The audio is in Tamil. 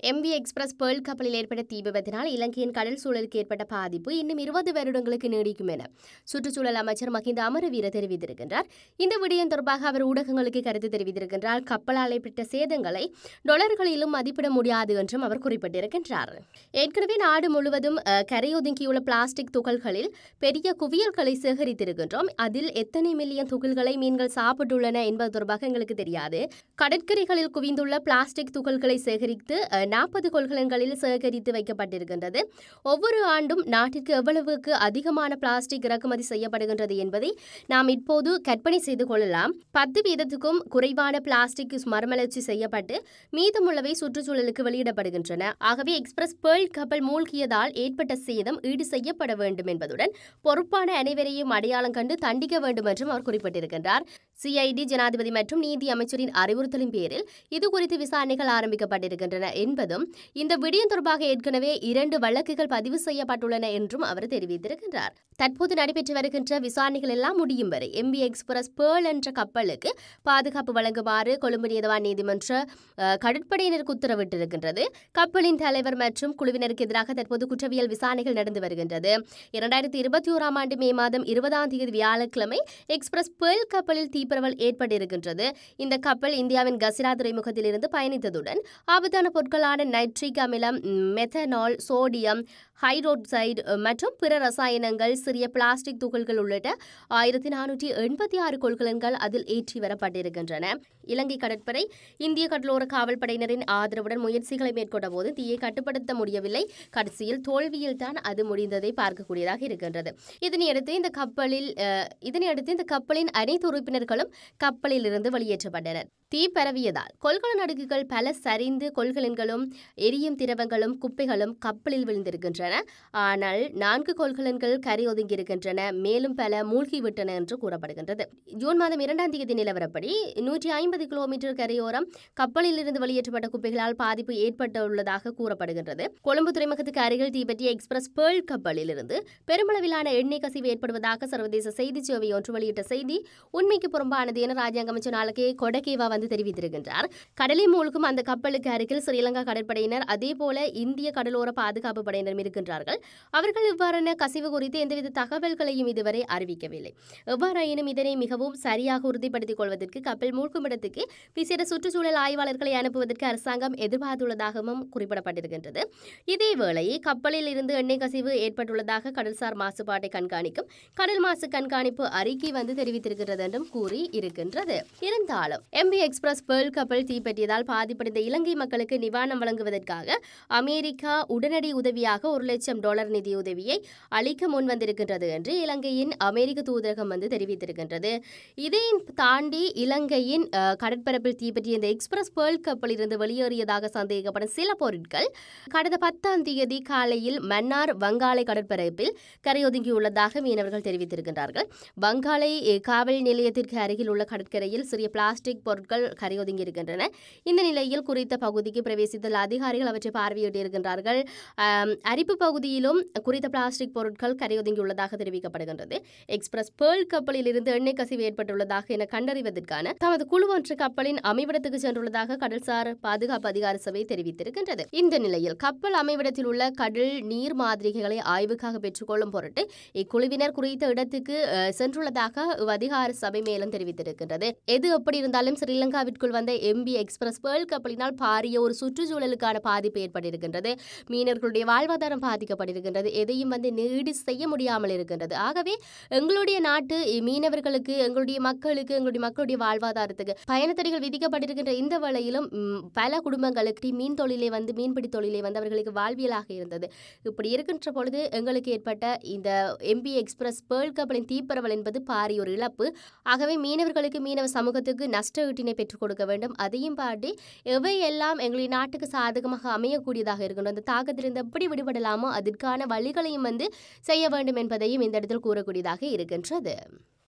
எம்பி எக்ஸ்பிரஸ் பேர்ல் கப்பலில் ஏற்பட்ட தீ விபத்தினால் இலங்கையின் கடல் சூழலுக்கு ஏற்பட்ட பாதிப்பு இன்னும் இருபது வருடங்களுக்கு நீடிக்கும் என சுற்றுச்சூழல் அமைச்சர் மஹிந்த அமரவீர தெரிவித்திருக்கின்றார் இந்த விடயம் தொடர்பாக அவர் ஊடகங்களுக்கு கருத்து தெரிவித்திருக்கின்றார் கப்பலால் ஏற்பட்ட சேதங்களை டொலர்களிலும் மதிப்பிட முடியாது என்றும் அவர் குறிப்பிட்டிருக்கின்றார் ஏற்கனவே நாடு முழுவதும் அஹ், கரையொதுங்கியுள்ள பிளாஸ்டிக் துகள்களில் பெரிய குவியல்களை சேகரித்திருக்கின்றோம் அதில் எத்தனை மில்லியன் துகள்களை மீன்கள் சாப்பிட்டுள்ளன என்பது தொடர்பாக எங்களுக்கு தெரியாது கடற்கரைகளில் குவிந்துள்ள பிளாஸ்டிக் துகள்களை சேகரித்து நாற்பது கொள்கலன்களில் சேகரித்து வைக்கப்பட்டிருக்கின்றது ஒவ்வொரு ஆண்டும் நாட்டிற்கு எவ்வளவுக்கு அதிகமான பிளாஸ்டிக் இறக்குமதி செய்யப்படுகின்றது என்பதை நாம் இப்போது கற்பனை செய்து கொள்ளலாம் பத்து வீதத்துக்கும் குறைவான பிளாஸ்டிக் மறுமலர்ச்சி செய்யப்பட்டு மீதமுள்ளவை சுற்றுச்சூழலுக்கு வெளியிடப்படுகின்றன ஆகவே எக்ஸ்பிரஸ் பேர்ல் கப்பல் மூழ்கியதால் ஏற்பட்ட சேதம் ஈடு செய்யப்பட வேண்டும் என்பதுடன் பொறுப்பான அனைவரையும் அடையாளம் கண்டு தண்டிக்க வேண்டும் என்றும் அவர் குறிப்பிட்டிருக்கின்றார் சிஐடி ஜனாதிபதி மற்றும் நீதி அமைச்சரின் அறிவுறுத்தலின் பேரில் இது குறித்து விசாரணைகள் ஆரம்பிக்கப்பட்டிருக்கின்றன என்பதும் இந்த விடயம் தொடர்பாக ஏற்கனவே இரண்டு வழக்குகள் பதிவு செய்யப்பட்டுள்ளன என்றும் அவர் தெரிவித்திருக்கின்றார் தற்போது நடைபெற்று வருகின்ற விசாரணைகள் எல்லாம் முடியும் வரை எம்பி எக்ஸ்பிரஸ் பேர்ல் என்ற கப்பலுக்கு பாதுகாப்பு வழங்குமாறு கொழும்பு நீதவான் நீதிமன்ற அஹ், கடற்படையினருக்கு உத்தரவிட்டிருக்கின்றது கப்பலின் தலைவர் மற்றும் குழுவினருக்கு எதிராக தற்போது குற்றவியல் விசாரணைகள் நடந்து வருகின்றது இரண்டாயிரத்தி இருபத்தி ஓராம் ஆண்டு மே மாதம் இருபதாம் தேதி வியாழக்கிழமை எக்ஸ்பிரஸ் பேர்ல் கப்பலில் தீப்பரவல் ஏற்பட்டிருக்கின்றது இந்த கப்பல் இந்தியாவின் கசிரா துறைமுகத்திலிருந்து பயணித்ததுடன் ஆபத்தான பொருட்களான நைட்ரிக் அமிலம் ம், மெத்தனால் சோடியம் ஹைட்ரோக்சைடு மற்றும் பிற ரசாயனங்கள் சிறிய பிளாஸ்டிக் துகள்கள் உள்ளிட்ட ஆயிரத்தி நானூற்றி எண்பத்தி ஆறு கொள்கலன்கள் அதில் ஏற்றி வரப்பட்டிருக்கின்றன இலங்கை கடற்படை இந்திய கடலோர காவல்படையினரின் ஆதரவுடன் முயற்சிகளை மேற்கொண்ட போது தீயை கட்டுப்படுத்த முடியவில்லை கடைசியில் தோல்வியில் தான் அது முடிந்ததை பார்க்கக்கூடியதாக இருக்கின்றது இதனையடுத்து இந்த கப்பலில் அஹ், இதனையடுத்து இந்த கப்பலின் அனைத்து உறுப்பினர்களும் கப்பலில் இருந்து வெளியேற்றப்பட்டனர் தீ பரவியதால் கொள்கலன் அடுக்குகள் பல சரிந்து கொள்கலன்களும் எரியும் திரவங்களும் குப்பைகளும் கப்பலில் விழுந்திருக்கின்றன ஆனால் நான்கு கொள்கலன்கள் கரை ஒதுங்கியிருக்கின்றன மேலும் பல மூழ்கிவிட்டன என்று கூறப்படுகின்றது ஜூன் மாதம் இரண்டாம் தேதி நிலவரப்படி நூற்றி ஐம்பது கிலோமீட்டர் கரையோரம் கப்பலில் இருந்து வெளியேற்றப்பட்ட குப்பைகளால் பாதிப்பு ஏற்பட்டுள்ளதாக கூறப்படுகின்றது கொழும்பு துறைமுகத்துக்கு அருகில் தீபெற்றிய எக்ஸ்பிரஸ் பேர்ல் கப்பலில் இருந்து பெருமளவிலான எண்ணெய் கசிவு ஏற்படுவதாக சர்வதேச செய்தி சேவை ஒன்று வெளியிட்ட செய்தி உண்மைக்கு புறம்பானது என ராஜாங்க அமைச்சர் நாளைக்கே கொடகேவா வந்து தெரிவித்திருக்கின்றார் கடலில் மூழ்கும் அந்த கப்பலுக்கு அருகில் ஸ்ரீலங்கா கடற்படையினர் அதேபோல இந்திய கடலோர பாதுகாப்பு படையினரும் இருக்கின்றார்கள் அவர்கள் இவ்வாறான கசிவு குறித்து எந்தவித தகவல்களையும் இதுவரை அறிவிக்கவில்லை எவ்வாறாயினும் இதனை மிகவும் சரியாக உறுதிப்படுத்திக் கொள்வதற்கு கப்பல் மூழ்கும் இடத்துக்கு விசேட சுற்றுச்சூழல் ஆய்வாளர்களை அனுப்புவதற்கு அரசாங்கம் எதிர்பார்த்துள்ளதாகவும் குறிப்பிடப்பட்டிருக்கின்றது இதேவேளை கப்பலில் இருந்து எண்ணெய் கசிவு ஏற்பட்டுள்ளதாக கடல்சார் மாசுபாட்டை கண்காணிக்கும் கடல் மாசு கண்காணிப்பு அறிக்கை வந்து தெரிவித்திருக்கிறது என்றும் கூறி இருக்கின்றது இருந்தாலும் எம்பி எக்ஸ்பிரஸ் பேர்ல் கப்பல் தீப்பற்றியதால் பாதிப்படைந்த இலங்கை மக்களுக்கு நிவாரணம் வழங்குவதற்காக அமெரிக்கா உடனடி உதவியாக ஒரு லட்சம் டாலர் நிதியுதவியை அளிக்க முன்வந்திருக்கின்றது என்று இலங்கையின் அமெரிக்க தூதரகம் வந்து தெரிவித்திருக்கின்றது இதை தாண்டி இலங்கையின் அஹ், கடற்பரப்பில் தீப்பற்றிய இந்த எக்ஸ்பிரஸ் பேர்ல் கப்பலில் இருந்து வெளியேறியதாக சந்தேகப்படும் சில பொருட்கள் கடந்த பத்தாம் தேதி காலையில் மன்னார் வங்காளை கடற்பரப்பில் கரையொதுங்கியுள்ளதாக மீனவர்கள் தெரிவித்திருக்கின்றார்கள் வங்காளை அஹ், காவல் நிலையத்திற்கு அருகில் உள்ள கடற்கரையில் சிறிய பிளாஸ்டிக் பொருட்கள் கரையொதுங்கி இருக்கின்றன இந்த நிலையில் குறித்த பகுதிக்கு பிரவேசித்துள்ள அதிகாரிகள் அவற்றை பார்வையிட்டிருக்கின்றார்கள் ஆம், அரிப்பு பகுதியிலும் குறித்த பிளாஸ்டிக் பொருட்கள் கரையொதுங்கியுள்ளதாக தெரிவிக்கப்படுகின்றது எக்ஸ்பிரஸ் பேர்ல் கப்பலில் இருந்து எண்ணெய் கசிவு ஏற்பட்டுள்ளதாக என கண்டறிவதற்கான தமது குழு ஒன்று கப்பலின் அமைவிடத்துக்கு சென்றுள்ளதாக கடல்சார் பாதுகாப்பு அதிகார சபை தெரிவித்திருக்கின்றது இந்த நிலையில் கப்பல் அமைவிடத்தில் உள்ள கடல் நீர் மாதிரிகளை ஆய்வுக்காக பெற்றுக்கொள்ளும் பொருட்டு இக்குழுவினர் குறித்த இடத்துக்கு அஹ், சென்றுள்ளதாக இவ் அதிகார சபை மேலும் தெரிவித்திருக்கின்றது எது எப்படி இருந்தாலும் ஸ்ரீலங்காவிற்குள் வந்த எம்பி எக்ஸ்பிரஸ் பேர்ல் கப்பலினால் பாரிய ஒரு சுற்றுச்சூழலுக்கான பாதிப்பு ஏற்பட்டிருக்கின்றது மீனவர்களுடைய வாழ்வாதாரம் பாதிக்கப்பட்டிருக்கின்றது எதையும் வந்து நீடு செய்ய முடியாமல் இருக்கின்றது ஆகவே எங்களுடைய நாட்டு மீனவர்களுக்கு எங்களுடைய மக்களுக்கு எங்களுடைய மக்களுடைய வாழ்வாதாரத்துக்கு பயணத்தடிகள் விதிக்கப்பட்டிருக்கின்ற இந்த வேளையிலும் ம், பல குடும்பங்களுக்கு மீன் தொழிலை வந்து மீன்பிடி தொழிலை வந்து அவர்களுக்கு வாழ்வியலாக இருந்தது இப்படி இருக்கின்ற பொழுது எங்களுக்கு ஏற்பட்ட இந்த எம்பி எக்ஸ்பிரஸ் பேர்ல் கப்பலின் தீப்பரவல் என்பது பாரிய ஒரு இழப்பு ஆகவே மீனவர்களுக்கு மீனவ சமூகத்துக்கு நஷ்ட ஈட்டினை பெற்றுக் கொடுக்க வேண்டும் அதையும் பாட்டி எவையெல்லாம் எங்களுடைய நாட்டுக்கு சாதகமாக அமையக்கூடியதாக இருக்கணும் அந்த தாக்கத்திலிருந்து எப்படி விடுபடலாமோ அதற்கான வழிகளையும் வந்து செய்ய வேண்டும் என்பதையும் இந்த இடத்தில் கூறக்கூடியதாக இருக்கின்றது